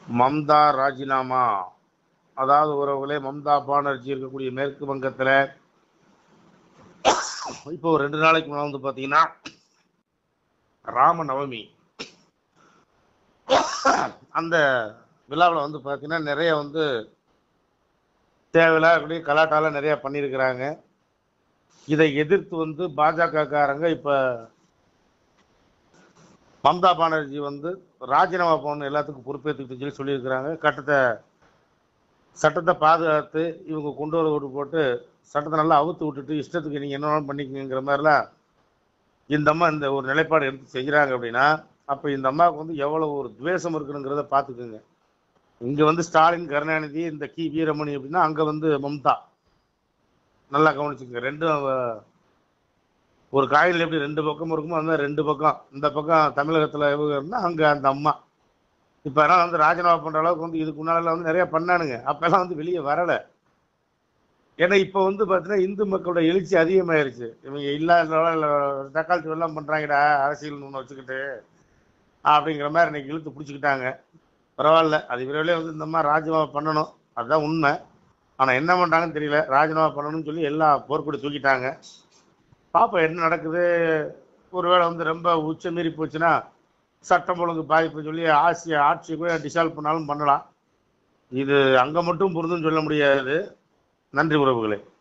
மம்தா ராஜினாமா அதாவது உறவுகளே மம்தா பானர்ஜி இருக்கக்கூடிய மேற்கு வங்கத்தில் இப்போ ஒரு ரெண்டு நாளைக்கு முன்னாடி வந்து பார்த்தீங்கன்னா ராம நவமி அந்த விழாவில் வந்து பார்த்தீங்கன்னா நிறைய வந்து தேவையில்லாத கலாட்டாலாம் நிறைய பண்ணியிருக்கிறாங்க இதை எதிர்த்து வந்து பாஜக காரங்க இப்போ மம்தா பானர்ஜி வந்து ராஜினாமா பண்ணணும் எல்லாத்துக்கும் பொறுப்பேற்றுக்கிட்டு சொல்லி சொல்லியிருக்கிறாங்க கட்டத்தை சட்டத்தை பாதுகாத்து இவங்க கொண்டு வர ஓட்டு போட்டு சட்டத்தை நல்லா அவுத்து விட்டுட்டு இஷ்டத்துக்கு நீங்கள் என்ன வேணாலும் பண்ணிக்கங்கிற மாதிரிலாம் இந்த அம்மா இந்த ஒரு நிலைப்பாடு எடுத்து செய்கிறாங்க அப்படின்னா அப்போ இந்த அம்மாவுக்கு வந்து எவ்வளோ ஒரு துவேஷம் இருக்கணுங்கிறத பார்த்துக்குங்க இங்கே வந்து ஸ்டாலின் கருணாநிதி இந்த கி வீரமணி அப்படின்னா அங்கே வந்து மம்தா நல்லா கவனிச்சுங்க ரெண்டும் அவ- ஒரு காயில் எப்படி ரெண்டு பக்கம் இருக்குமோ அந்த மாதிரி ரெண்டு பக்கம் இந்த பக்கம் தமிழகத்தில் இவங்க இருந்தால் அங்கே அந்த அம்மா இப்போ அதனால் வந்து ராஜினாமா பண்ணுற அளவுக்கு வந்து இதுக்கு முன்னால வந்து நிறைய பண்ணானுங்க அப்போல்லாம் வந்து வெளியே வரலை ஏன்னா இப்போ வந்து பார்த்தீங்கன்னா இந்து மக்களோட எழுச்சி அதிகமாயிருச்சு இவங்க இல்லாத தக்காளி எல்லாம் பண்ணுறாங்கடா அரசியல் ஒன்று வச்சுக்கிட்டு அப்படிங்கிற மாதிரி இன்னைக்கு இழுத்து பிடிச்சிக்கிட்டாங்க பரவாயில்ல அது விரைவிலே வந்து இந்த மாதிரி ராஜினாமா பண்ணணும் அதுதான் உண்மை ஆனால் என்ன பண்ணுறாங்கன்னு தெரியல ராஜினாமா பண்ணணும்னு சொல்லி எல்லா போர்க்கொடி தூக்கிட்டாங்க பாப்போம் என்ன நடக்குது ஒருவேளை வந்து ரொம்ப உச்ச மீறி போச்சுன்னா சட்டம் ஒழுங்கு பாதிப்பு சொல்லி ஆட்சி ஆட்சி கூட டிசால்வ் பண்ணாலும் பண்ணலாம் இது அங்கே மட்டும் பொருந்துன்னு சொல்ல முடியாது நன்றி உறவுகளே